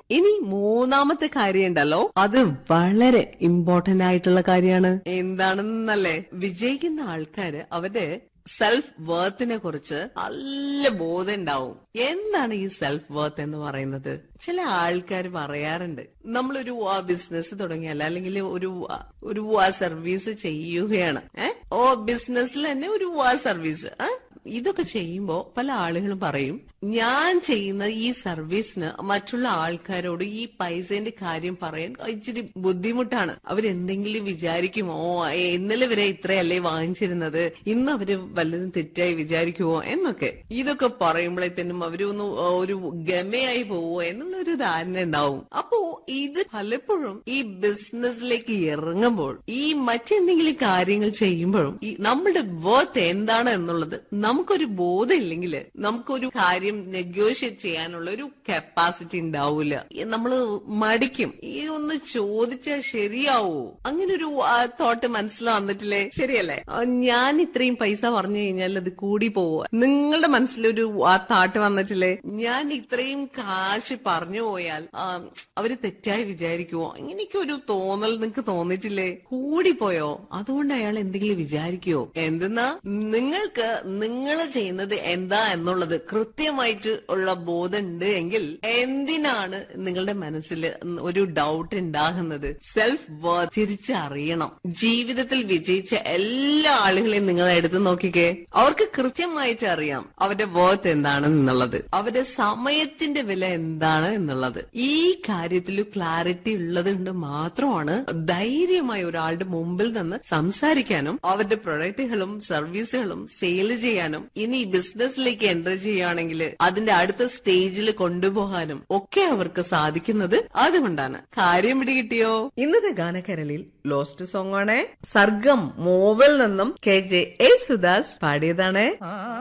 ഇനി മൂന്നാമത്തെ കാര്യം ഉണ്ടല്ലോ അത് വളരെ ഇമ്പോർട്ടന്റ് ആയിട്ടുള്ള കാര്യമാണ് എന്താണെന്നല്ലേ വിജയിക്കുന്ന ആൾക്കാര് അവരുടെ സെൽഫ് വർത്തിനെ കുറിച്ച് നല്ല ബോധം ഉണ്ടാവും എന്താണ് ഈ സെൽഫ് വർത്ത് എന്ന് പറയുന്നത് ചില ആൾക്കാർ പറയാറുണ്ട് നമ്മളൊരു ബിസിനസ് തുടങ്ങിയല്ല അല്ലെങ്കിൽ ഒരു ആ, ഒരു സർവീസ് ചെയ്യുകയാണ് ഏഹ് ഓ ബിസിനസ്സിൽ തന്നെ ഒരു സർവീസ് ഇതൊക്കെ ചെയ്യുമ്പോ പല ആളുകളും പറയും ഞാൻ ചെയ്യുന്ന ഈ സർവീസിന് മറ്റുള്ള ആൾക്കാരോട് ഈ പൈസേന്റെ കാര്യം പറയാൻ ഇച്ചിരി ബുദ്ധിമുട്ടാണ് അവരെന്തെങ്കിലും വിചാരിക്കുമോ ഏ, ഇന്നലെ വരെ ഇത്രയല്ലേ വാങ്ങിച്ചിരുന്നത് ഇന്ന് അവര് വല്ലതും തെറ്റായി വിചാരിക്കുമോ എന്നൊക്കെ ഇതൊക്കെ പറയുമ്പോഴത്തേനും അവരൊന്ന് ഒരു ഗമയായി പോവോ എന്നുള്ള ഒരു ധാരണ ഉണ്ടാവും അപ്പോ ഇത് പലപ്പോഴും ഈ ബിസിനസ്സിലേക്ക് ഇറങ്ങുമ്പോൾ ഈ മറ്റെന്തെങ്കിലും കാര്യങ്ങൾ ചെയ്യുമ്പോഴും ഈ നമ്മുടെ വർത്ത് എന്താണ് എന്നുള്ളത് നമുക്കൊരു ബോധം ഇല്ലെങ്കിൽ നമുക്കൊരു കാര്യം നെഗോഷിയേറ്റ് ചെയ്യാനുള്ള ഒരു കപ്പാസിറ്റി ഉണ്ടാവില്ല നമ്മൾ മടിക്കും ഈ ഒന്ന് ചോദിച്ചാൽ ശരിയാവോ അങ്ങനെ ഒരു തോട്ട് മനസ്സിൽ വന്നിട്ടില്ലേ ശരിയല്ലേ ആ, ഞാൻ ഇത്രയും പൈസ പറഞ്ഞു കഴിഞ്ഞാൽ അത് കൂടി പോവോ നിങ്ങളുടെ മനസ്സിലൊരു ആ താട്ട് വന്നിട്ടില്ലേ ഞാൻ ഇത്രയും കാശ് പറഞ്ഞു പോയാൽ ആ, അവര് തെറ്റായി വിചാരിക്കുവോ ഇങ്ങനെയൊക്കെ ഒരു തോന്നൽ നിങ്ങക്ക് തോന്നിട്ടില്ലേ കൂടിപ്പോയോ അതുകൊണ്ട് അയാൾ എന്തെങ്കിലും വിചാരിക്കുവോ എന്തെന്നാ നിങ്ങൾക്ക് നിങ്ങൾ ചെയ്യുന്നത് എന്താ എന്നുള്ളത് കൃത്യമായിട്ട് ഉള്ള ബോധം ഉണ്ട് എങ്കിൽ എന്തിനാണ് നിങ്ങളുടെ മനസ്സിൽ ഒരു ഡൗട്ട് ഉണ്ടാകുന്നത് സെൽഫ് വർത്ത് തിരിച്ചറിയണം ജീവിതത്തിൽ വിജയിച്ച എല്ലാ ആളുകളെയും നിങ്ങൾ എടുത്തു നോക്കിക്കേ അവർക്ക് കൃത്യമായിട്ട് അറിയാം അവരുടെ വർത്ത് എന്താണെന്നുള്ളത് അവരുടെ സമയത്തിന്റെ വില എന്താണ് എന്നുള്ളത് ഈ കാര്യത്തിൽ ക്ലാരിറ്റി ഉള്ളത് കൊണ്ട് മാത്രമാണ് ധൈര്യമായി ഒരാളുടെ മുമ്പിൽ നിന്ന് സംസാരിക്കാനും അവരുടെ പ്രൊഡക്റ്റുകളും സർവീസുകളും സെയിൽ ചെയ്യാനും ഇനി ബിസിനസ്സിലേക്ക് എൻ്റർ ചെയ്യുകയാണെങ്കിൽ അതിന്റെ അടുത്ത സ്റ്റേജിൽ കൊണ്ടുപോകാനും ഒക്കെ അവർക്ക് സാധിക്കുന്നത് അതുകൊണ്ടാണ് കാര്യം പിടികിട്ടിയോ ഇന്നത്തെ ഗാനക്കരളിൽ ലോസ്റ്റ് സോങ് ആണ് സർഗം മോവൽ നിന്നും കെ ജെ യേശുദാസ് പാടിയതാണ്